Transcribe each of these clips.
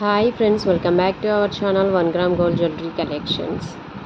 hi friends welcome back to our channel one gram gold jewellery collections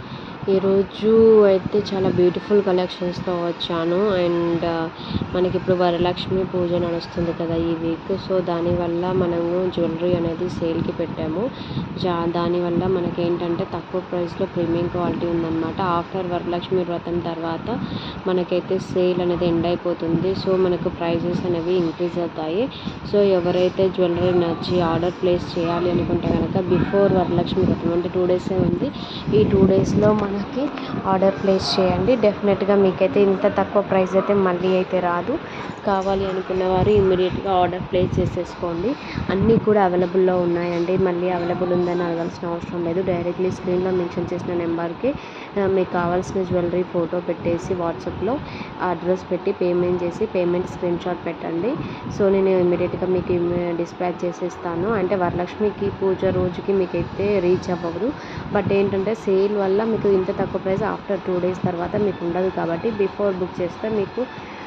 ఈరోజు అయితే చాలా beautiful కలెక్షన్స్తో వచ్చాను and మనకి ఇప్పుడు వరలక్ష్మి పూజ నడుస్తుంది కదా ఈ వీక్ సో దానివల్ల మనము జ్యువెలరీ అనేది సేల్కి పెట్టాము జా దానివల్ల మనకి ఏంటంటే తక్కువ ప్రైస్లో ప్రీమియం క్వాలిటీ ఉందన్నమాట ఆఫ్టర్ వరలక్ష్మి వ్రతం తర్వాత మనకైతే సేల్ అనేది ఎండ్ అయిపోతుంది సో మనకు ప్రైజెస్ అనేవి ఇంక్రీజ్ అవుతాయి సో ఎవరైతే జ్యువెలరీ నచ్చి ఆర్డర్ ప్లేస్ చేయాలి అనుకుంటే కనుక బిఫోర్ వరలక్ష్మి వ్రతం అంటే టూ డేసే ఉంది ఈ టూ డేస్లో మనకి ఆర్డర్ ప్లేస్ చేయండి డెఫినెట్గా మీకైతే ఇంత తక్కువ ప్రైస్ అయితే మళ్ళీ అయితే రాదు కావాలి అనుకున్న వారు ఇమ్మీడియట్గా ఆర్డర్ ప్లేస్ చేసేసుకోండి అన్నీ కూడా అవైలబుల్లో ఉన్నాయండి మళ్ళీ అవైలబుల్ ఉందని అడగాల్సిన అవసరం లేదు డైరెక్ట్లీ స్క్రీన్లో మెన్షన్ చేసిన నెంబర్కి ఆ, మీకు కావాల్సిన జ్యువెలరీ ఫోటో పెట్టేసి వాట్సాప్లో అడ్రస్ పెట్టి పేమెంట్ చేసి పేమెంట్ స్క్రీన్ షాట్ పెట్టండి సో నేను ఇమీడియట్గా మీకు డిస్పాచ్ చేసేస్తాను అంటే వరలక్ష్మికి పూజ రోజుకి మీకైతే రీచ్ అవ్వదు బట్ ఏంటంటే సేల్ వల్ల మీకు ఇంత తక్కువ ప్రైస్ ఆఫ్టర్ టూ డేస్ తర్వాత మీకు ఉండదు కాబట్టి బిఫోర్ బుక్ చేస్తే మీకు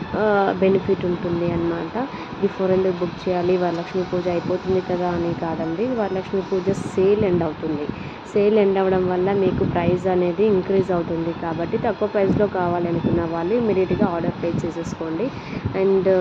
బెనిఫిట్ ఉంటుంది అన్నమాట బిఫోర్ ఎందుకు బుక్ చేయాలి వరలక్ష్మి పూజ అయిపోతుంది కదా అని కాదండి వరలక్ష్మి పూజ సేల్ ఎండ్ అవుతుంది సేల్ ఎండ్ అవ్వడం వల్ల మీకు ప్రైస్ అనేది ఇంక్రీజ్ అవుతుంది కాబట్టి తక్కువ ప్రైస్లో కావాలి అనుకున్న వాళ్ళు ఇమీడియట్గా ఆర్డర్ ప్లేస్ చేసేసుకోండి అండ్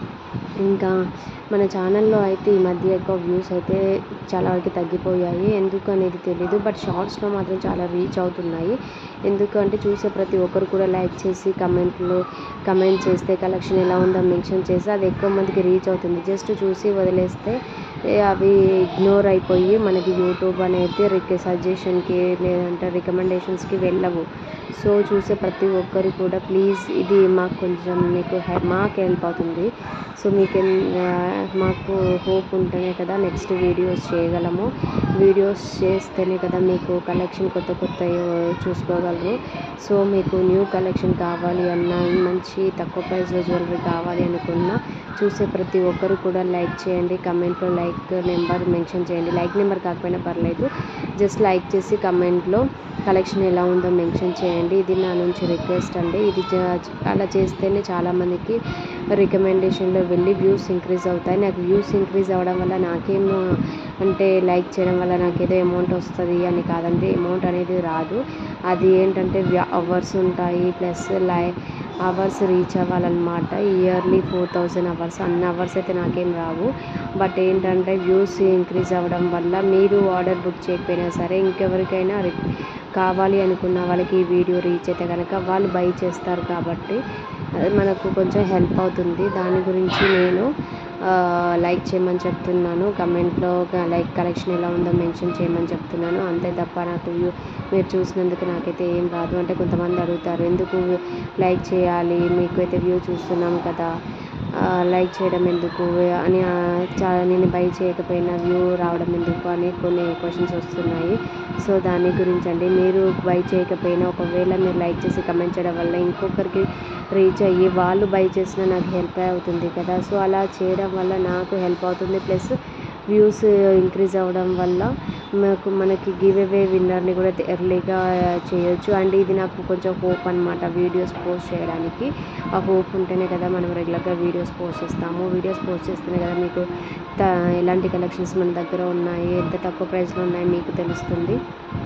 ఇంకా మన ఛానల్లో అయితే ఈ మధ్య ఎక్కువ వ్యూస్ అయితే చాలా వరకు తగ్గిపోయాయి ఎందుకు అనేది తెలీదు బట్ షార్ట్స్లో మాత్రం చాలా రీచ్ అవుతున్నాయి ఎందుకంటే చూసే ప్రతి ఒక్కరు కూడా లైక్ చేసి కమెంట్లు కమెంట్ చేస్తే కలెక్షన్ ఎలా ఉందో మెన్షన్ చేసి అది ఎక్కువ మందికి రీచ్ అవుతుంది జస్ట్ చూసి వదిలేస్తే ఏ అవి ఇగ్నోర్ అయిపోయి మనకి యూట్యూబ్ అనేది రిక్ సజెషన్కి లేదంటే రికమెండేషన్స్కి వెళ్ళవు సో చూసే ప్రతి ఒక్కరు కూడా ప్లీజ్ ఇది మాకు కొంచెం మీకు హె మాకు హెల్ప్ అవుతుంది సో మీకు ఎన్- ఆ, మాకు హోప్ ఉంటేనే కదా నెక్స్ట్ వీడియోస్ చేయగలము వీడియోస్ చేస్తేనే కదా మీకు కలెక్షన్ కొత్త కొత్త చూసుకోగలరు సో మీకు న్యూ కలెక్షన్ కావాలి అన్నా మంచి తక్కువ ప్రైస్లో జ్యువెలరీ కావాలి అనుకున్నా చూసే ప్రతి ఒక్కరు కూడా లైక్ చేయండి కమెంట్లో లైక్ నెంబర్ మెన్షన్ చేయండి లైక్ నెంబర్ కాకపోయినా పర్లేదు జస్ట్ లైక్ చేసి కమెంట్లో కలెక్షన్ ఎలా ఉందో మెన్షన్ చేయండి ఇది నా నుంచి రిక్వెస్ట్ అండి ఇది జ- అలా చేస్తేనే చాలామందికి రికమెండేషన్లో వెళ్ళి వ్యూస్ ఇంక్రీజ్ అవుతాయి నాకు వ్యూస్ ఇంక్రీజ్ అవ్వడం వల్ల నాకేం అంటే లైక్ చేయడం వల్ల నాకు ఏదో అమౌంట్ వస్తుంది అని కాదండి అమౌంట్ అనేది రాదు అది ఏంటంటే అవర్స్ ఉంటాయి ప్లస్ లై అవర్స్ రీచ్ అవ్వాలన్నమాట ఇయర్లీ ఫోర్ థౌజండ్ అవర్స్ అన్ని అవర్స్ అయితే నాకేం రావు బట్ ఏంటంటే వ్యూస్ ఇంక్రీజ్ అవ్వడం వల్ల మీరు ఆర్డర్ బుక్ చేయకపోయినా సరే ఇంకెవరికైనా రి- కావాలి అనుకున్న వాళ్ళకి ఈ వీడియో రీచ్ అయితే కనుక వాళ్ళు బై చేస్తారు కాబట్టి అది మనకు కొంచెం హెల్ప్ అవుతుంది దాని గురించి నేను ఆ, లైక్ చేయమని చెప్తున్నాను కమెంట్లో లైక్ కలెక్షన్ ఎలా ఉందో మెన్షన్ చేయమని చెప్తున్నాను అంతే తప్ప నాకు వ్యూ మీరు చూసినందుకు నాకైతే ఏం రాదు అంటే కొంతమంది అడుగుతారు ఎందుకు లైక్ చేయాలి మీకు అయితే వ్యూ చూస్తున్నాం కదా ఆ, లైక్ చేయడం ఎందుకు అని ఆ, చాలా నేను బై చేయకపోయినా వ్యూ రావడం ఎందుకు అని కొన్ని క్వశ్చన్స్ వస్తున్నాయి సో దాని గురించి అండి మీరు బై చేయకపోయినా ఒకవేళ మీరు లైక్ చేసి కమెంట్ చేయడం వల్ల ఇంకొకరికి రీచ్ అయ్యి వాళ్ళు బై చేసినా నాకు హెల్ప్ అవుతుంది కదా సో అలా చేయడం వల్ల నాకు హెల్ప్ అవుతుంది ప్లస్ వ్యూస్ ఇంక్రీజ్ అవ్వడం వల్ల మనకు మనకి గివ్ అవే విన్నర్ని కూడా ఎర్లీగా చేయొచ్చు అండ్ ఇది నాకు కొంచెం హోప్ అనమాట వీడియోస్ పోస్ట్ చేయడానికి ఆ హోప్ ఉంటేనే కదా మనం రెగ్యులర్గా వీడియోస్ పోస్ట్ చేస్తాము వీడియోస్ పోస్ట్ చేస్తేనే కదా మీకు త ఎలాంటి కలెక్షన్స్ మన దగ్గర ఉన్నాయి ఎంత తక్కువ ప్రైస్లో ఉన్నాయి మీకు తెలుస్తుంది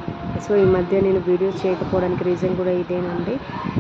సో ఈ మధ్య నేను వీడియోస్ చేయకపోవడానికి రీజన్ కూడా ఇదేనండి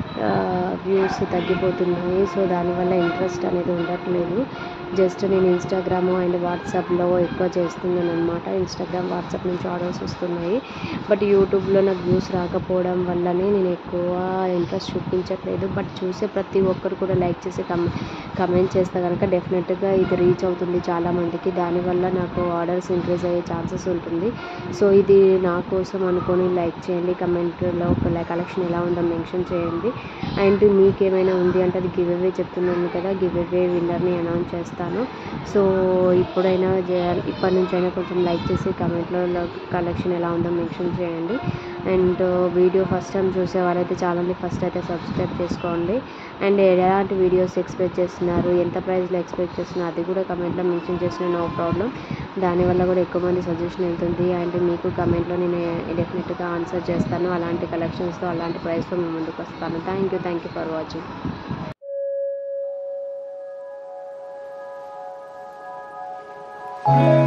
వ్యూస్ తగ్గిపోతున్నాయి సో దానివల్ల ఇంట్రెస్ట్ అనేది ఉండట్లేదు జస్ట్ నేను ఇన్స్టాగ్రామ్ అండ్ వాట్సాప్లో ఎక్కువ చేస్తున్నాను అనమాట ఇన్స్టాగ్రామ్ వాట్సాప్ నుంచి ఆర్డర్స్ వస్తున్నాయి బట్ యూట్యూబ్లో నాకు వ్యూస్ రాకపోవడం వల్లనే నేను ఎక్కువ ఇంట్రెస్ట్ చూపించట్లేదు బట్ చూసే ప్రతి ఒక్కరు కూడా లైక్ చేసి కమ్ కమెంట్ చేస్తే కనుక డెఫినెట్గా ఇది రీచ్ అవుతుంది చాలామందికి దానివల్ల నాకు ఆర్డర్స్ ఇంక్రీజ్ అయ్యే ఛాన్సెస్ ఉంటుంది సో ఇది నా కోసం అనుకొని లైక్ చేయండి కమెంట్లో కలెక్షన్ ఎలా ఉందో మెన్షన్ చేయండి అండ్ మీకు ఏమైనా ఉంది అంటే అది గివ్ అవే చెప్తున్నాను కదా గివ్ అవే విన్నర్ని అనౌన్స్ చేస్తాను సో ఇప్పుడైనా చేయాలి ఇప్పటి నుంచి అయినా కొంచెం లైక్ చేసి కమెంట్లో కలెక్షన్ ఎలా ఉందో మెన్షన్ చేయండి అండ్ వీడియో ఫస్ట్ టైం చూసే వాళ్ళైతే ఛానల్ని ఫస్ట్ అయితే సబ్స్క్రైబ్ చేసుకోండి అండ్ ఎలాంటి వీడియోస్ ఎక్స్పెక్ట్ చేస్తున్నారు ఎంత ప్రైస్లో ఎక్స్పెక్ట్ చేస్తున్నారు అది కూడా కమెంట్లో మెన్షన్ చేసిన నో ప్రాబ్లం దానివల్ల కూడా ఎక్కువ మంది సజెషన్ వెళ్తుంది అండ్ మీకు కమెంట్లో నేను డెఫినెట్గా ఆన్సర్ చేస్తాను అలాంటి కలెక్షన్స్తో అలాంటి ప్రైస్తో మేము ముందుకు వస్తాను thank you thank you for watching Thank